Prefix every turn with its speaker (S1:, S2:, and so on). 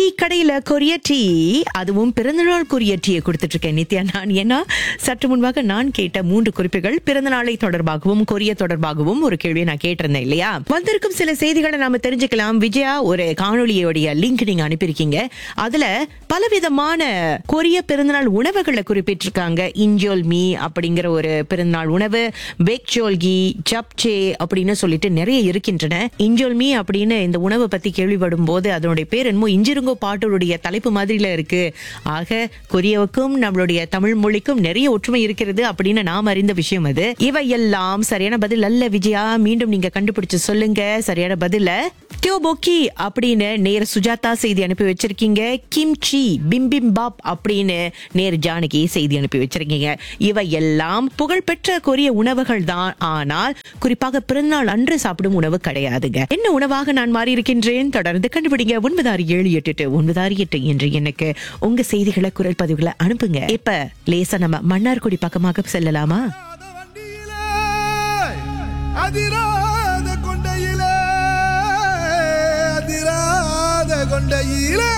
S1: tea கடையில கொரிய tea அதுவும் பிறந்தநாள் கொரிய டீயை கொடுத்துட்டு இருக்கேன் நித்யா நான் ஏன்னா சற்று முன்பாக நான் கேட்ட மூன்று குறிப்புகள் பிறந்தநாளை தொடர்பாகவும் கொரிய தொடர்பாகவும் ஒரு கேள்வியை நான் கேட்டிருந்தேன் இல்லையா வந்திருக்கும் சில செய்திகளை நாம தெரிஞ்சுக்கலாம் விஜயா ஒரு காணொளியோடைய லிங்க் நீங்க அனுப்பியிருக்கீங்க அதுல பலவிதமான கொரிய பிறந்தநாள் உணவுகளை குறிப்பிட்டிருக்காங்க இன்ஜோல் மீ அப்படிங்கிற ஒரு பிறந்தநாள் உணவு பேக்சோல்கி ஜப்சே அப்படின்னு சொல்லிட்டு நிறைய இருக்கின்றன இன்ஜோல் மீ அப்படின்னு இந்த உணவை பத்தி கேள்விப்படும் போது அதனுடைய பேர் என்னமோ இஞ்சிருங்கோ பாட்டோடைய தலைப்பு மாதிரில இருக்கு ஆக கொரியாவுக்கும் நம்மளுடைய தமிழ் மொழிக்கும் நிறைய ஒற்றுமை இருக்கிறது அப்படின்னு நாம் அறிந்த விஷயம் அது இவையெல்லாம் சரியான பதில் அல்ல விஜயா மீண்டும் நீங்க கண்டுபிடிச்சு சொல்லுங்க சரியான பதில தியோபோக்கி அப்படின்னு நேர் சுஜாதா செய்தி அனுப்பி வச்சிருக்கீங்க கிம்ச்சி பிம்பிம்பாப் அப்படின்னு நேர் ஜானகி செய்தி அனுப்பி வச்சிருக்கீங்க இவையெல்லாம் புகழ்பெற்ற கொரிய உணவுகள் தான் ஆனால் குறிப்பாக பிறந்தநாள் அன்று சாப்பிடும் உணவு கிடையாதுங்க என்ன உணவாக நான் மாறி இருக்கின்றேன் தொடர்ந்து கண்டுபிடிங்க ஒன்பது ஆறு ஏழு எட்டு எட்டு ஒன்பது ஆறு எட்டு என்று எனக்கு உங்க செய்திகளை குரல் பதிவுகளை அனுப்புங்க இப்ப லேசா நம்ம மன்னார்குடி பக்கமாக செல்லலாமா
S2: அதிராத வண்டியிலே அதிராத கொண்டையிலே அதிராத கொண்டையிலே